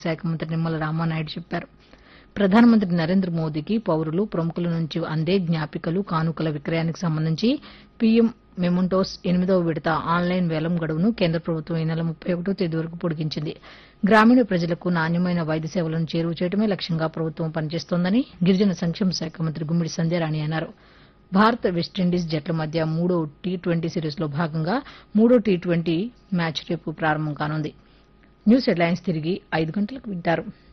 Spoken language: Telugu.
శాఖ మంత్రి నిమ్మల రామానాయుడు చెప్పారు ప్రధానమంత్రి నరేంద్ర మోదీకి పౌరులు ప్రముఖుల నుంచి అందే జ్ఞాపికలు కానుకల విక్రయానికి సంబంధించి పీఎం మెమంటోస్ ఎనిమిదవ విడత ఆన్లైన్ వేలం గడువును కేంద్ర ప్రభుత్వం ఈ నెల ముప్పై ఒకటో తేదీ వరకు పొడిగించింది గ్రామీణ ప్రజలకు నాణ్యమైన వైద్య సేవలను చేరువ చేయడమే లక్ష్యంగా ప్రభుత్వం పనిచేస్తోందని గిరిజన సంక్షేమ శాఖ మంత్రి గుమ్మిడి సంధ్యారాణి అన్నారు భారత్ వెస్టిండీస్ జట్ల మధ్య మూడో టీ ట్వంటీ సిరీస్లో భాగంగా మూడో టీ ట్వంటీ మ్యాచ్ రేపు ప్రారంభం కానుంది న్యూస్ హెడ్లైన్స్ తిరిగి ఐదు గంటలకు వింటారు